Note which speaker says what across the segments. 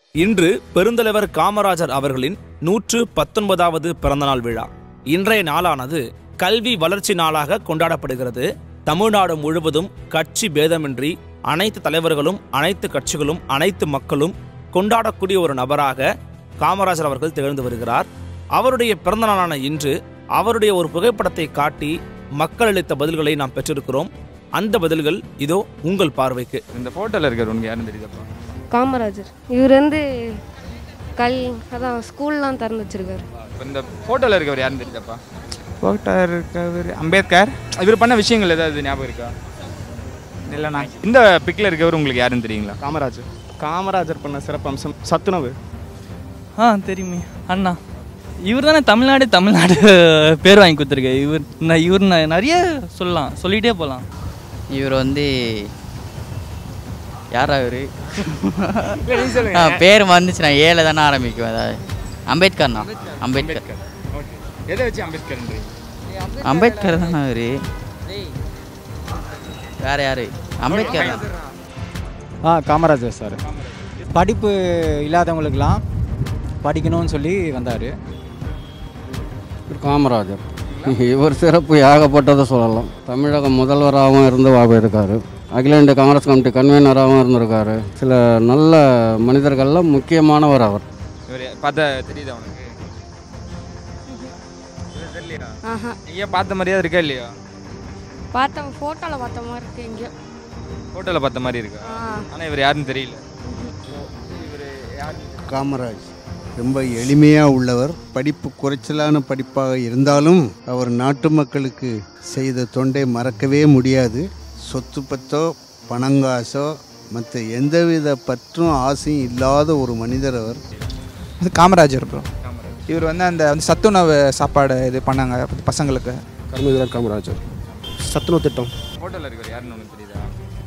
Speaker 1: இன்று பெருந்தலைவர் காமராஜர் அவர்களின் நூற்று பத்தொன்பதாவது பிறந்தநாள் விழா இன்றைய நாளானது கல்வி வளர்ச்சி நாளாக கொண்டாடப்படுகிறது தமிழ்நாடு முழுவதும் கட்சி பேதமின்றி அனைத்து தலைவர்களும் அனைத்து கட்சிகளும் அனைத்து மக்களும் கொண்டாடக்கூடிய ஒரு நபராக காமராஜர் அவர்கள் திகழ்ந்து வருகிறார் அவருடைய பிறந்தநாளான இன்று அவருடைய ஒரு புகைப்படத்தை காட்டி மக்கள் அளித்த பதில்களை நாம் பெற்றிருக்கிறோம் அந்த பதில்கள் இதோ உங்கள் பார்வைக்கு
Speaker 2: இந்த ஃபோட்டோவில் இருக்கிற உனக்கு யாரும் தெரியுதாப்பா
Speaker 3: காமராஜர் இவர் வந்து கல் அதான் ஸ்கூல்லாம் திறந்து வச்சிருக்காரு
Speaker 2: இப்போ இந்த ஃபோட்டோவில் இருக்கவர் யாரும் தெரியுதாப்பா ஃபோட்டோ இருக்கவர் அம்பேத்கர் இவர் பண்ண விஷயங்கள் ஏதாவது ஞாபகம் இருக்கா இல்லைண்ணா இந்த பிக்கில் இருக்கவர் உங்களுக்கு யாரும் தெரியுங்களா
Speaker 4: காமராஜர் காமராஜர் பண்ண சிறப்பம்சம் சத்துணவு
Speaker 5: ஆ தெரியுமே அண்ணா இவர் தானே தமிழ்நாடு தமிழ்நாடு பேர் வாங்கி கொடுத்துருக்கு இவர் நான் இவர் ந- நிறைய சொல்லலாம் சொல்லிகிட்டே போகலாம்
Speaker 6: இவர் வந்து யார் அவரு ஆ, பேர் வந்துச்சு நான் ஏழை தானே ஆரம்பிக்கும் அதாவது அம்பேத்கர்ண்ணா அம்பேத்கர்
Speaker 2: ஓகே எதை வச்சு அம்பேத்கர்ன்றீங்க
Speaker 6: அம்பேத்கர் தானே அவரு வேற யாரு அம்பேத்கர் தான்
Speaker 7: ஆ காமராஜர் சார் படிப்பு இல்லாதவங்களுக்கெல்லாம் படிக்கணும்னு சொல்லி வந்தார்
Speaker 8: காமராஜர் இவர் சிறப்பு ஏகப்பட்டதை சொல்லலாம் தமிழக முதல்வராகவும் இருந்து இருக்கார் அகில இந்திய காங்கிரஸ் கமிட்டி கன்வீனராகவும் இருந்திருக்காரு சில நல்ல மனிதர்களில் முக்கியமானவர் அவர்
Speaker 2: இவர் பார்த்தா தெரியுதா உனக்கு இவர் தெரியலையா
Speaker 3: ஆஹா
Speaker 2: எங்கேயோ பார்த்த மாதிரியா இருக்கா இல்லையா
Speaker 3: பார்த்த ஃபோட்டோவில் பார்த்த மாதிரி இருக்கு எங்கேயோ
Speaker 2: ஃபோட்டோவில் பார்த்த மாதிரி இருக்கா
Speaker 3: ஆ
Speaker 2: ஆனால் இவர் யாருன்னு தெரியல
Speaker 9: காமராஜ் ரொம்ப எளிமையாக உள்ளவர் படிப்பு குறைச்சலான படிப்பாக இருந்தாலும் அவர் நாட்டு மக்களுக்கு செய்த தொண்டை மறக்கவே முடியாது சொத்து பத்தோ பணங்காசோ மற்ற எந்தவித பற்றும் ஆசையும் இல்லாத ஒரு மனிதர் அவர்
Speaker 10: அது காமராஜர் ப்ரோ
Speaker 2: காமராஜ்
Speaker 10: இவர் வந்து அந்த வந்து சத்துணவு சாப்பாடு இது பண்ணாங்க பசங்களுக்கு
Speaker 8: கர்மவீரர் காமராஜர்
Speaker 4: சத்துணவு திட்டம்
Speaker 2: ஃபோட்டோவில் இருக்கவர் யாருன்னு உனக்கு தெரியுதா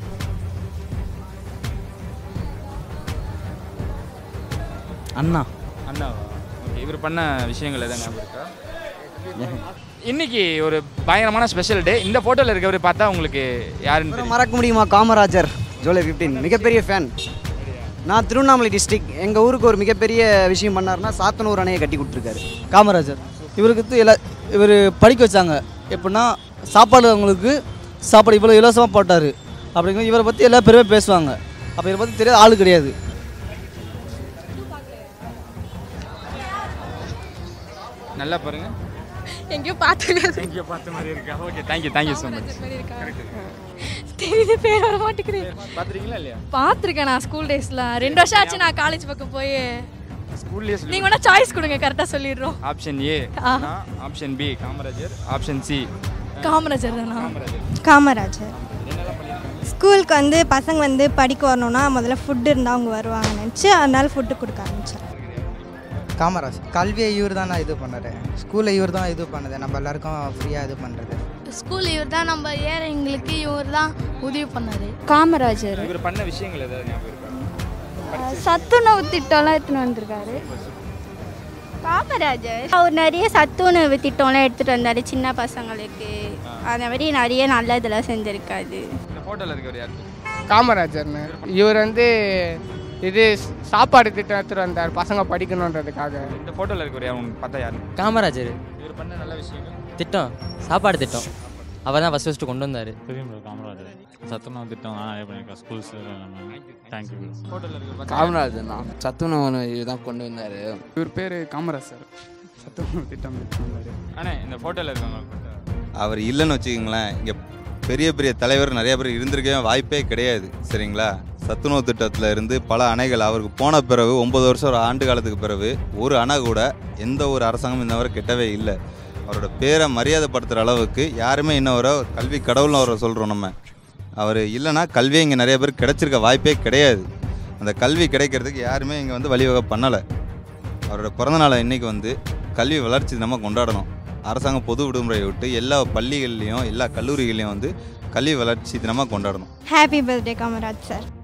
Speaker 5: அண்ணா
Speaker 2: அண்ணாவா ஓகே இவர் பண்ண விஷயங்கள் எதாவது ஞாபகம் இருக்கா இன்னைக்கு ஒரு பயங்கரமான ஸ்பெஷல் டே இந்த ஃபோட்டோவில் இருக்கவர் பார்த்தா உங்களுக்கு யாருன்னு தெரியும்
Speaker 11: மறக்க முடியுமா காமராஜர் ஜூலை ஃபிஃப்டீன் மிகப்பெரிய ஃபேன் நான் திருவண்ணாமலை டிஸ்ட்ரிக்ட் எங்கள் ஊருக்கு ஒரு மிகப்பெரிய விஷயம் பண்ணாருன்னா சாத்தனூர் அணையை கட்டி கொடுத்துருக்காரு
Speaker 5: காமராஜர் இவருக்கு வந்து எல்லா இவர் படிக்க வச்சாங்க எப்படின்னா சாப்பாடு அவங்களுக்கு சாப்பாடு இவ்வளோ இலவசமாக போட்டார் அப்படிங்கிற இவரை பற்றி எல்லா பேருமே பேசுவாங்க அப்போ இவரை பற்றி தெரியாத ஆள் கிடையாது
Speaker 2: நல்லா பாருங்க
Speaker 3: எங்கேயோ பார்த்துருக்காரு
Speaker 2: எங்கேயோ பார்த்த மாதிரி இருக்கா okay thank you thank you so much
Speaker 3: தெரியுது பேர் வர மாட்டேங்குது
Speaker 2: பார்த்துருக்கீங்களா இல்லையா
Speaker 3: பார்த்துருக்கேன் நான் ஸ்கூல் டேஸில் ரெண்டு வருஷம் ஆச்சு நான் காலேஜ் பக்கம் போய்
Speaker 2: ஸ்கூல்லேயே சொல்லி
Speaker 3: நீங்கள் வேணா சாய்ஸ் கொடுங்க கரெக்டாக சொல்லிடுறோம்
Speaker 2: option A option B Kamarajar option C
Speaker 3: Kamarajar தானா
Speaker 2: காமராஜர்
Speaker 12: காமராஜர் ஸ்கூலுக்கு வந்து பசங்க வந்து படிக்க வரணும்னா முதல்ல ஃபுட்டு இருந்தால் அவங்க வருவாங்க நினச்சி அதனால ஃபுட்டு கொடுக்க ஆரம்பித்தேன்
Speaker 11: காமராஜ் கல்வியை இவர் தான் இது பண்ணாரு ஸ்கூலில் இவர் தான் இது பண்ணது நம்ம எல்லாருக்கும் ஃப்ரீயாக இது பண்ணுறது
Speaker 3: ஸ்கூல் இவர் தான் நம்ம ஏழைங்களுக்கு இவர் தான் உதவி பண்ணாரு
Speaker 12: காமராஜர்
Speaker 2: இவர் பண்ண விஷயங்கள் ஏதாவது ஞாபகம் இருக்கா
Speaker 12: சத்துணவு திட்டம்லாம் எடுத்துகிட்டு வந்திருக்காரு காமராஜர் அவர் நிறைய சத்துணவு திட்டம்லாம் எடுத்துகிட்டு வந்தார் சின்ன பசங்களுக்கு அந்த மாதிரி நிறைய நல்ல இதெல்லாம் செஞ்சுருக்காரு
Speaker 2: இந்த ஃபோட்டோவில் இருக்கவர் யார்
Speaker 10: காமராஜர்னு இவர் வந்து இது சாப்பாடு திட்டம் எடுத்துகிட்டு வந்தார் பசங்க படிக்கணுன்றதுக்காக
Speaker 2: இந்த ஃபோட்டோவில் இருக்கவர் யார் உங்களுக்கு பார்த்தா யாருன்னு
Speaker 5: காமராஜர்
Speaker 2: இவர் பண்ண நல்ல விஷயங்கள்
Speaker 5: திட்டம் சாப்பாடு திட்டம் அவர் தான் ஃபஸ்ட் ஃபஸ்ட்டு கொண்டு வந்தார்
Speaker 13: தெரியும் ப்ரோ காமராஜர் சத்துணவு திட்டம் நான் நிறைய பண்ணியிருக்கேன் ஸ்கூல்ஸ் தேங்க்யூ ப்ரோ
Speaker 2: ஃபோட்டோவில் இருக்கிற
Speaker 8: காமராஜர் தான் சத்துணவு இதுதான் கொண்டு வந்தார்
Speaker 10: இவர் பேர் காமராஜர் சத்துணவு திட்டம் வந்தார்
Speaker 2: அண்ணே இந்த ஃபோட்டோவில் இருக்கவங்க பார்த்தா
Speaker 14: அவர் இல்லைன்னு வச்சுக்கோங்களேன் இங்கே பெரிய பெரிய தலைவர் நிறைய பேர் இருந்திருக்கவே வாய்ப்பே கிடையாது சரிங்களா சத்துணவு திட்டத்தில் இருந்து பல அணைகள் அவருக்கு போன பிறகு ஒன்பது வருஷம் ஒரு ஆண்டு காலத்துக்கு பிறகு ஒரு அணை கூட எந்த ஒரு அரசாங்கமும் இன்ன வரை கெட்டவே இல்லை அவரோட பேரை மரியாதைப்படுத்துகிற அளவுக்கு யாருமே இன்ன வரை கல்வி கடவுள்னு அவரை சொல்கிறோம் நம்ம அவர் இல்லைன்னா கல்வியே இங்கே நிறைய பேர் கிடைச்சிருக்க வாய்ப்பே கிடையாது அந்த கல்வி கிடைக்கிறதுக்கு யாருமே இங்கே வந்து வழிவகை பண்ணலை அவரோட பிறந்தநாளை இன்னைக்கு வந்து கல்வி வளர்ச்சி நம்ம கொண்டாடணும் அரசாங்கம் பொது விடுமுறையை விட்டு எல்லா பள்ளிகள்லையும் எல்லா கல்லூரிகள்லையும் வந்து கல்வி வளர்ச்சி தினமாக கொண்டாடணும்
Speaker 12: ஹாப்பி பர்த்டே காமராஜ் சார்